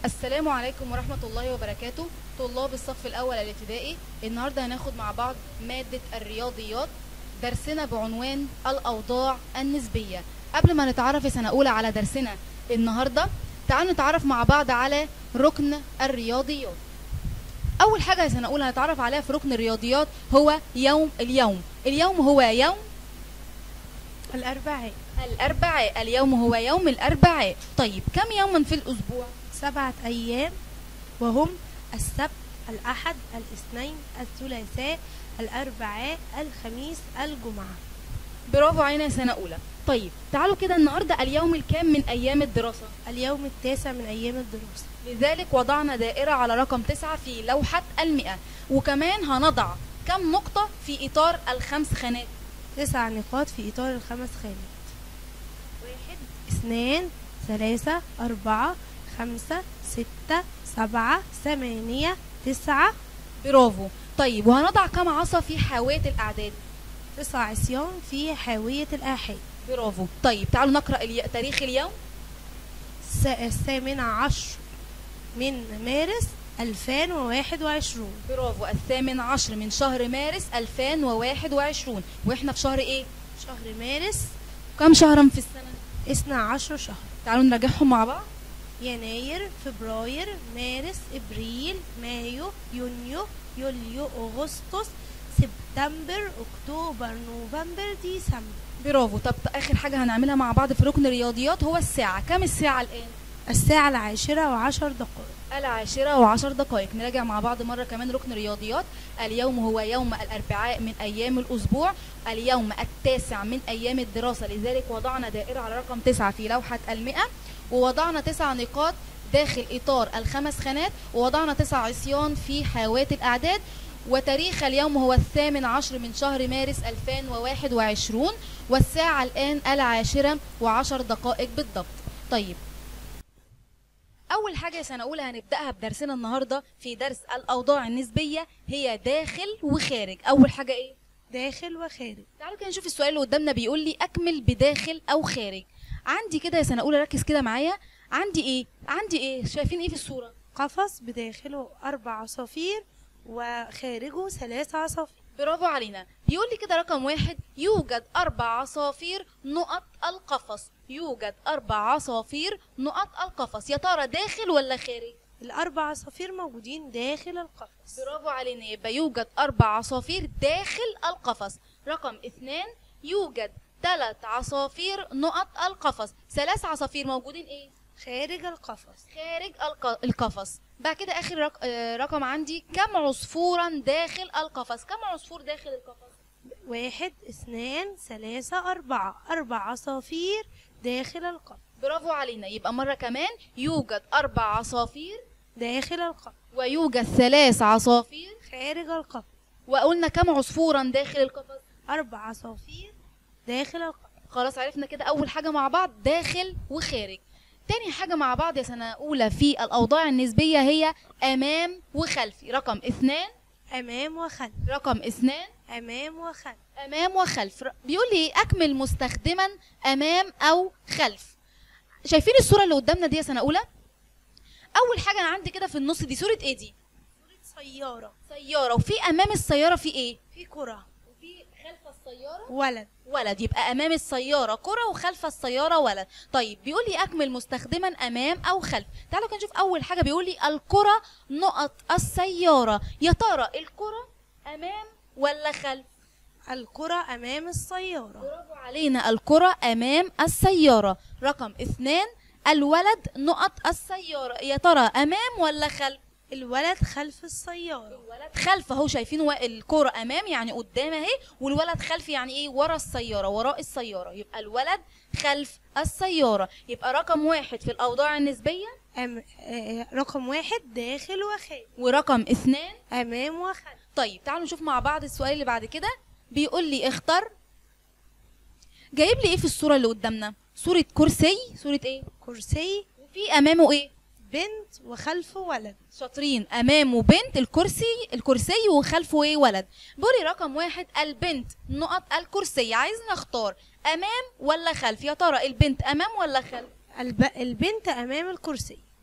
السلام عليكم ورحمة الله وبركاته طلاب الصف الأول الابتدائي النهاردة هناخد مع بعض مادة الرياضيات درسنا بعنوان الأوضاع النسبية قبل ما نتعرف يا سنة أولى على درسنا النهاردة تعالوا نتعرف مع بعض على ركن الرياضيات أول حاجة يا سنة أولى هنتعرف عليها في ركن الرياضيات هو يوم اليوم اليوم هو يوم الأربعاء الأربعاء اليوم هو يوم الأربعاء طيب كم يوما في الأسبوع؟ سبعة أيام وهم السبت الأحد الاثنين الثلاثاء الأربعاء الخميس الجمعة برافو علينا يا سنة أولى طيب تعالوا كده النهاردة اليوم الكام من أيام الدراسة اليوم التاسع من أيام الدراسة لذلك وضعنا دائرة على رقم تسعة في لوحة المئة وكمان هنضع كم نقطة في إطار الخمس خانات تسع نقاط في إطار الخمس خانات واحد اثنان ثلاثة أربعة خمسة ستة سبعة ثمانية تسعة برافو طيب وهنضع كم عصا في حاوية الأعداد تسع عصيان في حاوية الآحاد برافو طيب تعالوا نقرأ الي... تاريخ اليوم الس- الثامن عشر من مارس 2021 برافو الثامن عشر من شهر مارس 2021 واحنا في شهر ايه شهر مارس كم شهرا في السنة 12 شهر تعالوا نراجعهم مع بعض يناير فبراير مارس ابريل مايو يونيو يوليو اغسطس سبتمبر اكتوبر نوفمبر ديسمبر برافو طب اخر حاجه هنعملها مع بعض في ركن الرياضيات هو الساعه كم الساعه الان الساعة العاشرة وعشر دقائق العاشرة وعشر دقائق نراجع مع بعض مرة كمان ركن الرياضيات اليوم هو يوم الأربعاء من أيام الأسبوع اليوم التاسع من أيام الدراسة لذلك وضعنا دائرة على رقم تسعة في لوحة المئة ووضعنا تسع نقاط داخل إطار الخمس خانات ووضعنا تسع عصيان في حاوات الأعداد وتاريخ اليوم هو الثامن عشر من شهر مارس 2021 والساعة الآن العاشرة وعشر دقائق بالضبط طيب أول حاجة يا سنة أولى هنبدأها بدرسنا النهاردة في درس الأوضاع النسبية هي داخل وخارج أول حاجة إيه؟ داخل وخارج تعالوا كده نشوف السؤال اللي قدامنا بيقول لي أكمل بداخل أو خارج عندي كده يا سنة أولى ركز كده معايا عندي إيه؟ عندي إيه؟ شايفين إيه في الصورة؟ قفص بداخله أربع عصافير وخارجه ثلاث عصافير برافو علينا بيقول لي كده رقم واحد يوجد أربع عصافير نقط القفص يوجد أربع عصافير نقط القفص يا ترى داخل ولا خارج؟ الأربع عصافير موجودين داخل القفص برافو علينا يبقى يوجد أربع عصافير داخل القفص رقم اثنان يوجد ثلاث عصافير نقط القفص ثلاث عصافير موجودين ايه خارج القفص خارج الق- القفص بعد كده اخر رق... آه، رقم عندي كم عصفورا داخل القفص كم عصفور داخل القفص واحد اثنان ثلاثة أربعة أربع عصافير داخل القفص برافو علينا يبقى مرة كمان يوجد أربع عصافير داخل القفص ويوجد ثلاث عصافير خارج القفص وقلنا كم عصفورا داخل القفص أربع عصافير داخل القفص خلاص عرفنا كده اول حاجه مع بعض داخل وخارج تاني حاجة مع بعض يا سنة أولى في الأوضاع النسبية هي أمام وخلف رقم اثنان أمام وخلف رقم اثنان أمام وخلف أمام وخلف ر- بيقول لي أكمل مستخدما أمام أو خلف شايفين الصورة اللي قدامنا دي يا سنة أولى أول حاجة أنا عندي كده في النص دي صورة إيه دي سيارة سيارة وفي أمام السيارة في إيه في كرة وفي خلف السيارة ولد ولد يبقى امام السياره كره وخلف السياره ولد طيب بيقول لي اكمل مستخدما امام او خلف تعالوا كده نشوف اول حاجه بيقول لي الكره نقط السياره يا ترى الكره امام ولا خلف الكرة أمام السيارة برافو علينا الكره امام السياره رقم اثنان الولد نقط السياره يا ترى امام ولا خلف الولد خلف السيارة الولد خلف اهو شايفين و- الكرة امام يعني قدام اهي والولد خلف يعني ايه ورا السيارة وراء السيارة يبقى الولد خلف السيارة يبقى رقم واحد في الاوضاع النسبية أم... آه، رقم واحد داخل وخارج ورقم اثنان أمام وخلف طيب تعالوا نشوف مع بعض السؤال اللي بعد كده بيقول لي اختر جايب لي ايه في الصورة اللي قدامنا صورة كرسي صورة ايه كرسي وفي امامه ايه بنت وخلفه ولد شاطرين امامه بنت الكرسي الكرسي وخلفه ايه ولد بوري رقم واحد البنت نقط الكرسي عايز نختار امام ولا خلف يا ترى البنت امام ولا خلف الب... البنت أمام الكرسي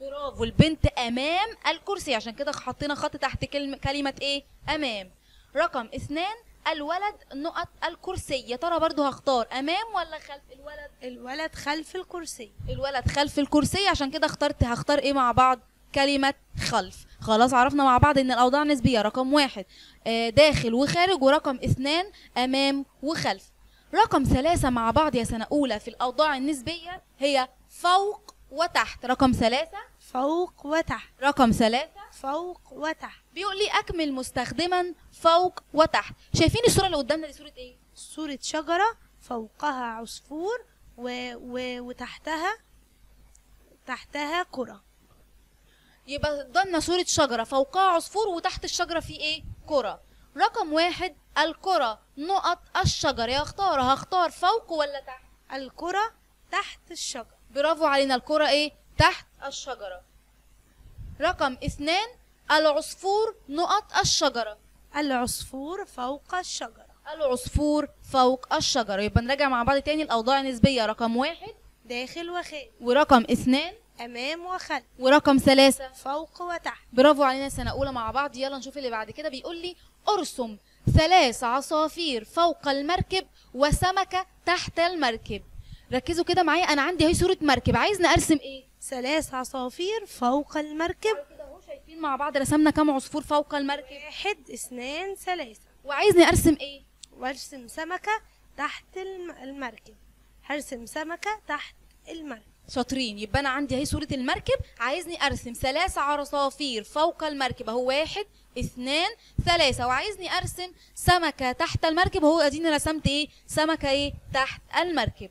برافو البنت امام الكرسي عشان كده حطينا خط تحت كلمه كلمه ايه امام رقم اثنان الولد نقط الكرسي يا ترى برضو هختار امام ولا خلف الولد الولد خلف الكرسي الولد خلف الكرسي عشان كده اخترت هختار ايه مع بعض كلمة خلف خلاص عرفنا مع بعض ان الاوضاع نسبية رقم واحد آه، داخل وخارج ورقم اثنان امام وخلف رقم ثلاثة مع بعض يا سنة اولى في الاوضاع النسبية هي فوق وتحت رقم ثلاثة فوق وتحت رقم ثلاثة فوق وتحت بيقول لي اكمل مستخدما فوق وتحت شايفين الصورة اللي قدامنا دي صورة ايه صورة شجرة فوقها عصفور و... و... وتحتها تحتها كرة يبقى قدامنا صورة شجرة فوقها عصفور وتحت الشجرة في ايه؟ كرة رقم واحد الكرة نقط الشجرة يا اختار هختار فوق ولا تحت؟ الكرة تحت الشجرة برافو علينا الكرة ايه؟ تحت الشجرة رقم اثنان العصفور نقط الشجرة العصفور فوق الشجرة العصفور فوق الشجرة يبقى نراجع مع بعض تاني الأوضاع النسبية رقم واحد داخل وخارج ورقم اثنان أمام وخلف ورقم ثلاثة فوق وتحت برافو علينا سنة أولى مع بعض يلا نشوف اللي بعد كده بيقول لي ارسم ثلاث عصافير فوق المركب وسمكة تحت المركب ركزوا كده معايا أنا عندي اهي صورة مركب عايزني أرسم إيه؟ ثلاث عصافير فوق المركب كده اهو شايفين مع بعض رسمنا كام عصفور فوق المركب واحد اثنان ثلاثة وعايزني أرسم إيه؟ وارسم سمكة تحت الم- المركب هرسم سمكة تحت المركب شاطرين يبقى أنا عندي اهي صورة المركب عايزني أرسم ثلاث عصافير فوق المركب أهو واحد اثنان ثلاثة وعايزني أرسم سمكة تحت المركب أهو أديني رسمت إيه؟ سمكة إيه؟ تحت المركب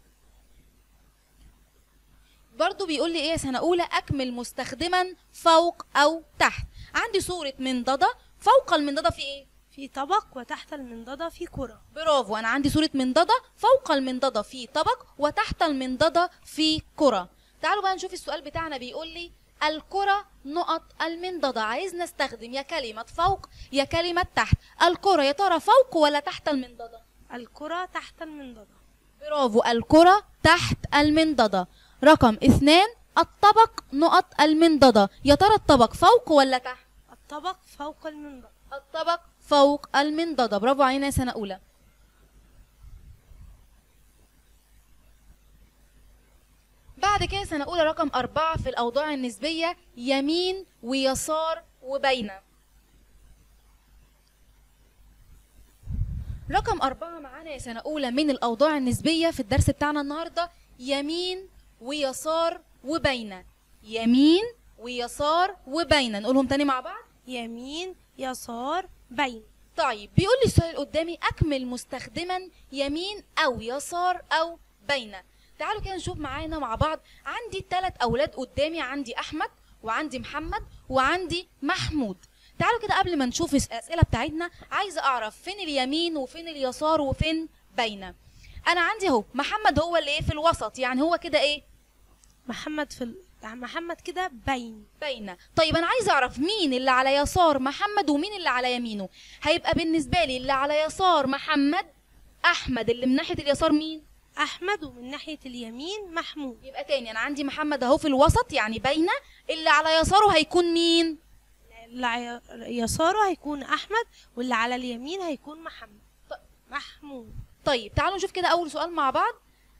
برضو بيقول لي ايه يا سنه اولى اكمل مستخدما فوق او تحت عندي صوره منضده فوق المنضده في ايه في طبق وتحت المنضدة في كرة برافو انا عندي صوره منضده فوق المنضده في طبق وتحت المنضده في كره تعالوا بقى نشوف السؤال بتاعنا بيقول لي الكرة نقط المنضدة عايز نستخدم يا كلمة فوق يا كلمة تحت الكرة يا ترى فوق ولا تحت المنضدة الكرة تحت المنضدة برافو الكرة تحت المنضدة رقم اثنان الطبق نقط المنضدة يا ترى الطبق فوق ولا تحت الطبق فوق المنضدة الطبق فوق المنضدة برافو علينا يا سنة أولى بعد كده سنة أولى رقم أربعة في الأوضاع النسبية يمين ويسار وبين رقم أربعة معانا يا سنة أولى من الأوضاع النسبية في الدرس بتاعنا النهاردة يمين ويسار وبين يمين ويسار وبين نقولهم تاني مع بعض يمين يسار بين طيب بيقول لي السؤال اللي قدامي اكمل مستخدما يمين او يسار او بين تعالوا كده نشوف معانا مع بعض عندي ثلاث اولاد قدامي عندي احمد وعندي محمد وعندي محمود تعالوا كده قبل ما نشوف الاسئله بتاعتنا عايزه اعرف فين اليمين وفين اليسار وفين بين انا عندي اهو محمد هو اللي ايه في الوسط يعني هو كده ايه محمد في ال... يعني محمد كده بين بين طيب انا عايزه اعرف مين اللي على يسار محمد ومين اللي على يمينه هيبقى بالنسبه لي اللي على يسار محمد احمد اللي من ناحيه اليسار مين أحمد ومن ناحية اليمين محمود يبقى تاني انا عندي محمد اهو في الوسط يعني بين اللي على يساره هيكون مين اللي على يساره هيكون أحمد واللي على اليمين هيكون محمد ط- محمود طيب تعالوا نشوف كده اول سؤال مع بعض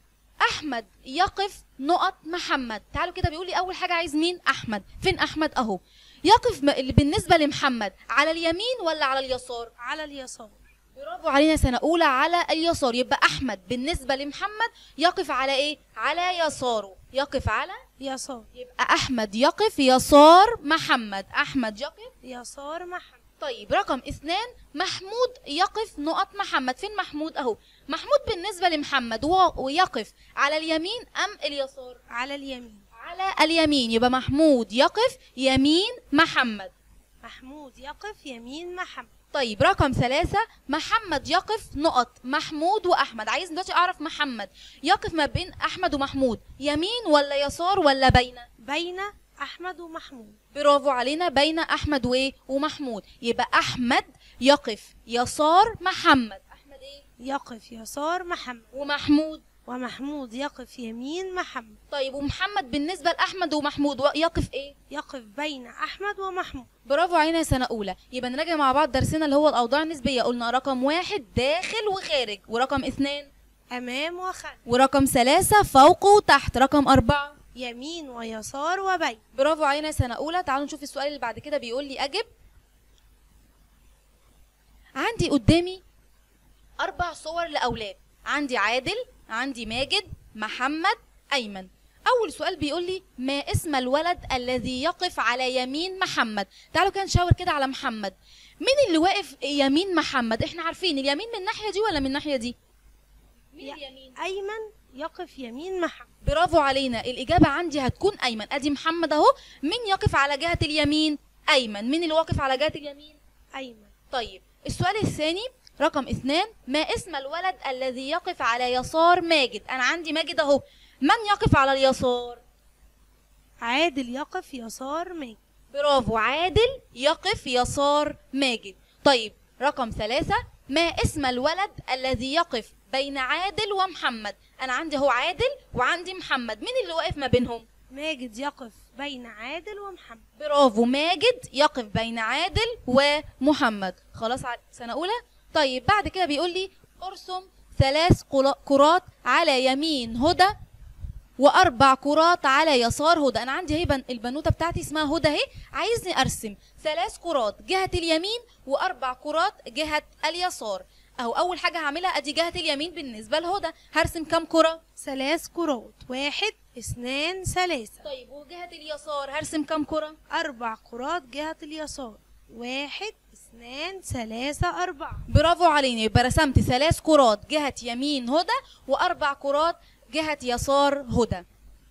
احمد يقف نقط محمد تعالوا كده بيقول لي اول حاجه عايز مين احمد فين احمد اهو يقف م- اللي بالنسبه لمحمد على اليمين ولا على اليسار على اليسار برافو علينا سنة أولى على اليسار يبقى أحمد بالنسبة لمحمد يقف على إيه؟ على يساره يقف على يسار يبقى أحمد يقف يسار محمد أحمد يقف يسار محمد طيب رقم اثنان محمود يقف نقط محمد فين محمود أهو محمود بالنسبة لمحمد و- ويقف على اليمين أم اليسار على اليمين على اليمين يبقى محمود يقف يمين محمد محمود يقف يمين محمد طيب رقم ثلاثة محمد يقف نقط محمود وأحمد عايز دلوقتي أعرف محمد يقف ما بين أحمد ومحمود يمين ولا يسار ولا بين بين أحمد ومحمود برافو علينا بين أحمد وإيه ومحمود يبقى أحمد يقف يسار محمد أحمد إيه يقف يسار محمد ومحمود ومحمود يقف يمين محمد طيب ومحمد بالنسبه لاحمد ومحمود و- يقف ايه يقف بين أحمد ومحمود برافو علينا يا سنه اولى يبقى نراجع مع بعض درسنا اللي هو الاوضاع النسبيه قلنا رقم واحد داخل وخارج ورقم اثنين أمام وخلف ورقم ثلاثة فوق وتحت رقم أربعة يمين ويسار وبين برافو علينا يا سنة أولى تعالوا نشوف السؤال اللي بعد كده بيقول لي أجب عندي قدامي أربع صور لأولاد عندي عادل عندي ماجد محمد أيمن أول سؤال بيقول لي ما اسم الولد الذي يقف على يمين محمد تعالوا كده نشاور كده على محمد مين اللي واقف يمين محمد احنا عارفين اليمين من الناحية دي ولا من الناحية دي مين يا- اليمين أيمن يقف يمين محمد برافو علينا الإجابة عندي هتكون أيمن أدي محمد أهو مين يقف على جهة اليمين أيمن مين اللي واقف على جهة اليمين أيمن طيب السؤال الثاني رقم اثنان ما اسم الولد الذي يقف على يسار ماجد أنا عندي ماجد أهو من يقف على اليسار عادل يقف يسار ماجد برافو عادل يقف يسار ماجد طيب رقم ثلاثة ما اسم الولد الذي يقف بين عادل ومحمد أنا عندي هو عادل وعندي محمد مين اللي واقف ما بينهم ماجد يقف بين عادل ومحمد برافو ماجد يقف بين عادل ومحمد خلاص ع- سنة أولى طيب بعد كده بيقول لي ارسم ثلاث قلا- كرات على يمين هدى وأربع كرات على يسار هدى أنا عندي هي بن- البنوتة بتاعتي اسمها هدى اهي عايزني أرسم ثلاث كرات جهة اليمين وأربع كرات جهة اليسار أهو أول حاجة هعملها أدي جهة اليمين بالنسبة لهدى هرسم كام كرة؟ ثلاث كرات واحد اثنان ثلاثة طيب وجهة اليسار هرسم كام كرة؟ أربع كرات جهة اليسار واحد اثنان ثلاثة أربعة برافو علينا يبقى رسمت ثلاث كرات جهة يمين هدى وأربع كرات جهة يسار هدى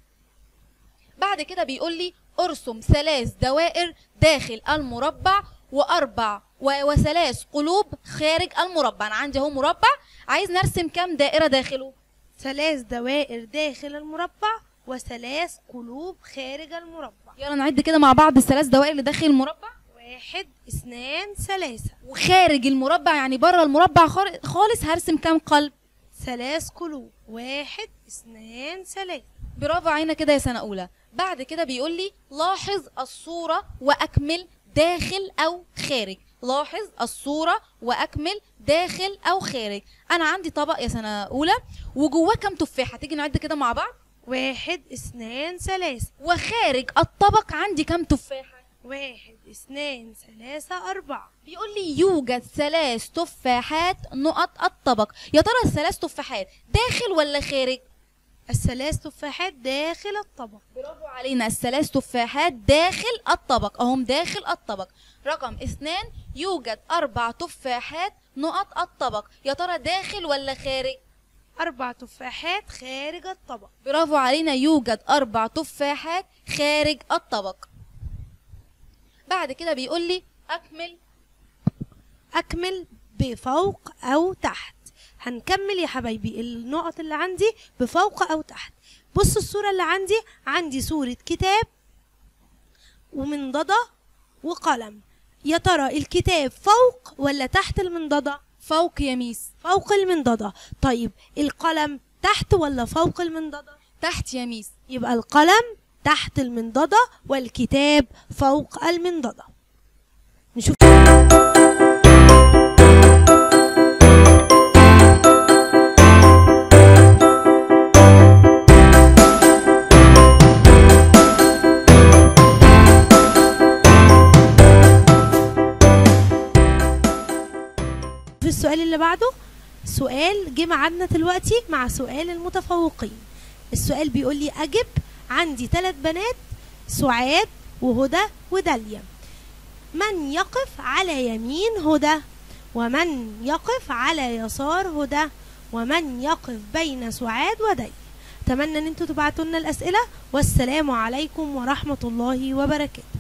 بعد كده بيقول لي ارسم ثلاث دوائر داخل المربع وأربع و- وثلاث قلوب خارج المربع أنا عندي اهو مربع عايز نرسم كام دائرة داخله ثلاث دوائر داخل المربع وثلاث قلوب خارج المربع يلا نعد كده مع بعض الثلاث دوائر اللي داخل المربع واحد اثنان ثلاثة وخارج المربع يعني بره المربع خار- خالص هرسم كام قلب ثلاث قلوب واحد اثنان ثلاثة برافو علينا كده يا سنة أولى بعد كده بيقول لي لاحظ الصورة وأكمل داخل أو خارج لاحظ الصورة وأكمل داخل أو خارج أنا عندي طبق يا سنة أولى وجواه كام تفاحة تيجي نعد كده مع بعض واحد اثنان ثلاثة وخارج الطبق عندي كام تفاحة واحد اثنان ثلاثة أربعة بيقول لي يوجد ثلاث تفاحات نقط الطبق يا ترى الثلاث تفاحات داخل ولا خارج الثلاث تفاحات داخل الطبق برافو علينا الثلاث تفاحات داخل الطبق اهم داخل الطبق رقم اثنان يوجد اربع تفاحات نقط الطبق يا ترى داخل ولا خارج أربع تفاحات خارج الطبق برافو علينا يوجد اربع تفاحات خارج الطبق بعد كده بيقول لي اكمل أكمل بفوق أو تحت هنكمل يا حبايبي النقط اللي عندي بفوق أو تحت بص الصورة اللي عندي عندي صورة كتاب ومنضدة وقلم يا ترى الكتاب فوق ولا تحت المنضدة فوق يا ميس فوق المنضدة طيب القلم تحت ولا فوق المنضدة تحت يا ميس يبقى القلم تحت المنضدة والكتاب فوق المنضدة نشوف في السؤال اللي بعده سؤال جه ميعادنا دلوقتي مع سؤال المتفوقين السؤال بيقول لي أجب عندي ثلاث بنات سعاد وهدى وداليا من يقف على يمين هدى ومن يقف على يسار هدى ومن يقف بين سعاد وداليا اتمنى ان انتوا تبعتوا لنا الاسئله والسلام عليكم ورحمه الله وبركاته